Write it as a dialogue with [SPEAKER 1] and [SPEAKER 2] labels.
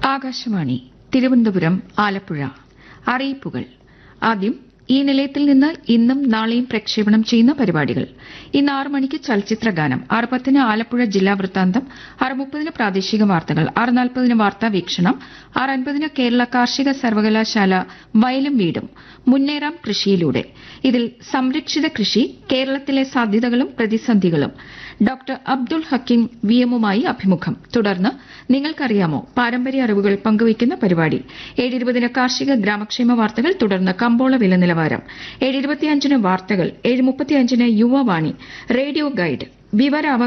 [SPEAKER 1] ആകാശവാണി തിരുവനന്തപുരം ആലപ്പുഴ അറിയിപ്പുകൾ ആദ്യം ഈ നിലയത്തിൽ നിന്ന് ഇന്നും നാളെയും പ്രക്ഷേപണം ചെയ്യുന്ന പരിപാടികൾ ഇന്ന് ആറ് മണിക്ക് ചലച്ചിത്ര ഗാനം ആറ് പത്തിന് ആലപ്പുഴ ജില്ലാ വൃത്താന്തം ആറ് മുപ്പതിന് പ്രാദേശിക വാർത്തകൾ ആറ് നാൽപ്പതിന് വാർത്താ വീക്ഷണം ആറ് അൻപതിന് കേരള കാർഷിക സർവകലാശാല വയലും വീടും മുന്നേറാം കൃഷിയിലൂടെ ഇതിൽ സംരക്ഷിത കൃഷി കേരളത്തിലെ സാധ്യതകളും പ്രതിസന്ധികളും ഡോക്ടർ അബ്ദുൾ ഹക്കീം വി എമ്മുമായി അഭിമുഖം തുടർന്ന് നിങ്ങൾക്കറിയാമോ പാരമ്പര്യ അറിവുകൾ പങ്കുവയ്ക്കുന്ന പരിപാടി ഏഴ് ഇരുപതിന് കാർഷിക ഗ്രാമക്ഷേമ വാർത്തകൾ തുടർന്ന് കമ്പോള വില നിലവാരം ഏഴ് ഇരുപത്തിയഞ്ചിന് വാർത്തകൾ ഏഴ് മുപ്പത്തിയഞ്ചിന് യുവവാണി റേഡിയോ ഗൈഡ് വിവരാവകാശ